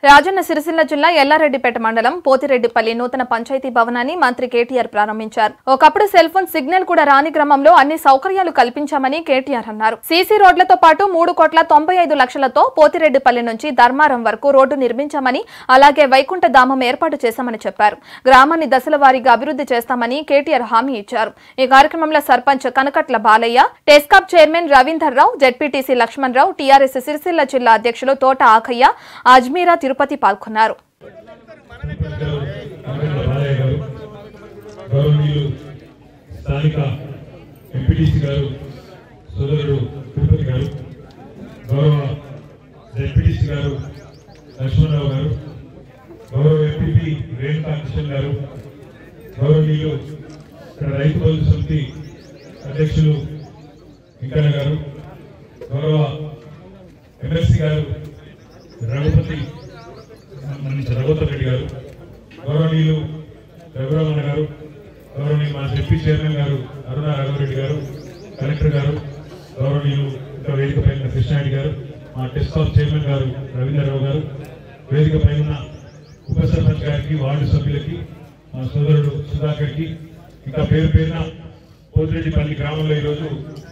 రాజన్న సిరిసిల్ల జిల్లా ఎల్లారెడ్డిపేట మండలం పోతిరెడ్డిపల్లి నూతన పంచాయతీ భవనాన్ని మంత్రి కేటీఆర్ ప్రారంభించారు ఒకప్పుడు సెల్ ఫోన్ సిగ్నల్ కూడా రాని గ్రామంలో అన్ని సౌకర్యాలు కల్పించామని కేటీఆర్ అన్నారు సీసీ రోడ్లతో పాటు మూడు కోట్ల తొంభై ఐదు లక్షలతో పోతిరెడ్డిపల్లి నుంచి ధర్మారం వరకు రోడ్డు నిర్మించామని అలాగే వైకుంఠ ధామం ఏర్పాటు చేశామని చెప్పారు గ్రామాన్ని దశల వారీగా అభివృద్ధి చేస్తామని కేటీఆర్ హామీ ఇచ్చారు ఈ కార్యక్రమంలో sarpanch Kanakatla Balaiah TESCAB chairman Ravinder Rao ZPTC Laxman Rao TRS Sircilla జిల్లా అధ్యక్షులు తోట ఆఖయ్య అజ్మీరా తిరుపతి పాల్గొన్నారు గారు కమరెడ్ల బాలయ్య గారు గౌరవనీయులు స్థానిక ఎంపీటీసీ గారు సోదరుడు తిరుపతి గారు గౌరవ జెడ్పీటీసీ గారు లక్ష్మణరావు గారు గౌరవ ఎంపీపీ రేణుకా కిషన్ గారు గౌరవనీయులు ఇక్కడ రైతు బంధు సమితి అధ్యక్షులు వెంకన్న గారు గౌరవ ఎమ్మెల్సీ గారు రఘుపతి మన్నించిన రఘువర్ రెడ్డి గారు గౌరవనీయులు రఘురామన్న గారు గౌరవనీయులు మా డిప్యూటీ చైర్మన్ గారు అరుణ రాఘవరెడ్డి గారు కలెక్టర్ గారు గౌరవనీయులు ఇంకా వేదిక పైన కృష్ణారెడ్డి గారు మా టెస్ట్ ఆఫ్ చైర్మన్ గారు రవీంద్రరావు గారు వేదిక పైన ఉప సర్పంచ్ గారికి వార్డు సభ్యులకి మా సోదరుడు సుధాకర్కి ఇంకా పేరు పేరున పోతిరెడ్డిపల్లి గ్రామంలో ఈరోజు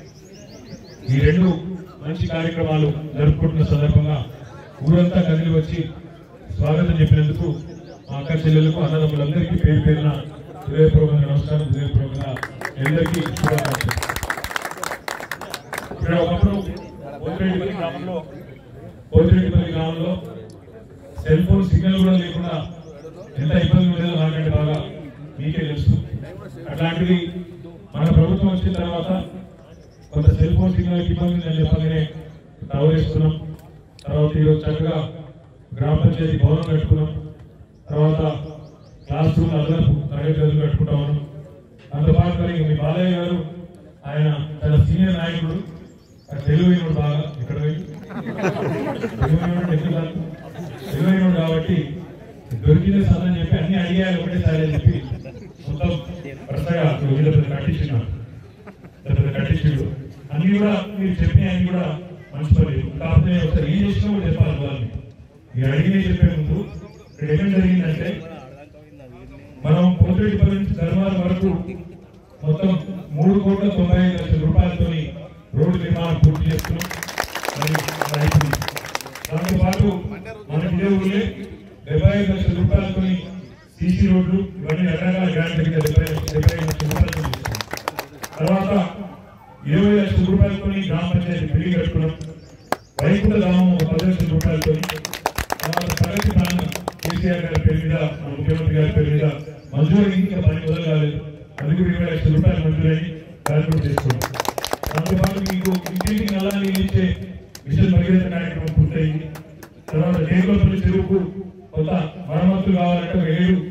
ఈ రెండు మంచి కార్యక్రమాలు జరుపుకుంటున్న సందర్భంగా ఊరంతా కదిలి వచ్చి స్వాగతం చెప్పినందుకు మా అక్క చెల్లెలకు అన్నదమ్ములందరికీ పేరు పేరున హృదయపూర్వకంగా నమస్కారం హృదయపూర్వకంగా అందరికీ శుభాకాంక్షలు ఇక్కడ ఒకప్పుడు పోతిరెడ్డిపల్లి గ్రామంలో పోతిరెడ్డిపల్లి గ్రామంలో సెల్ ఫోన్ సిగ్నల్ కూడా లేకుండా ఎంత ఇబ్బంది ఉండేదో నాకంటే బాగా మీకే తెలుసు అట్లాంటిది మన ప్రభుత్వం వచ్చిన తర్వాత కొంత సెల్ ఫోన్ సిగ్నల్ ఇబ్బంది ఉందని చెప్పగానే టవర్ వేసుకున్నాం తర్వాత ఈరోజు చక్కగా గ్రామ పంచాయతీ భవనం కట్టుకున్నాం తర్వాత క్లాస్ రూమ్ అదనపు తరగతి గదులు కట్టుకుంటా ఉన్నాం అందుబాటు కలిగి మీ బాలయ్య గారు ఆయన చాలా సీనియర్ నాయకుడు ఆయన తెలివైనడు బాగా ఇక్కడ పోయి తెలివైనడు ఎందుకు కాదు? తెలివైనడు కాబట్టి దొరికిందే సదని చెప్పి అన్ని అడిగాలి ఒకటేసారి అని చెప్పి మొత్తం వరుసగా వీళ్ళ పెద్ద కట్టించినాడు పెద్ద పెద్ద కట్టించుడు అన్ని కూడా మీరు చెప్పిన అన్ని కూడా మంచి పని కాకపోతే ఒకసారి ఏం చేసినా కూడా చెప్పాలి వాళ్ళని మీరు అడిగినే చెప్పే ముందు ఇక్కడ ఏమేం జరిగిందంటే మనం పోతిరెడ్డిపల్లి నుంచి ధర్మారం వరకు మొత్తం మూడు కోట్ల తొంభై ఐదు లక్షల రూపాయలతోని రోడ్డు నిర్మాణం పూర్తి చేస్తున్నాం మరి రైతులు దాంతో పాటు మనకి ఇదే ఊళ్ళే డెబ్బై ఐదు లక్షల రూపాయలతోని సీసీ రోడ్లు ఇవన్నీ రకరకాల గ్రాంట్ కింద డెబ్బై డెబ్బై ఐదు లక్షల రూపాయలతో చేస్తున్నాం తర్వాత ఇరవై లక్షల రూపాయలతోని గ్రామ పంచాయతీ బిల్డింగ్ కట్టుకున్నాం వైకుంఠ ధామం ఒక పది లక్షల రూపాయలతోని తర్వాత ప్రగతి ప్లాన్ కేసీఆర్ గారి పేరు మీద మన ముఖ్యమంత్రి గారి పేరు మీద మంజూరు ఇంకా పని మొదలు కాలేదు అది కూడా ఇరవై లక్షల రూపాయలు మంజూరని కార్యక్రమం చేసుకున్నాం దాంతోపాటు మీకు ఇంటింటికి నల్లా నీళ్ళు ఇచ్చే మిషన్ భగీరథ కార్యక్రమం పూర్తయింది తర్వాత నేర్కొల్పల్లి చెరువుకు కొంత మరమ్మతులు కావాలంటే ఒక ఏడు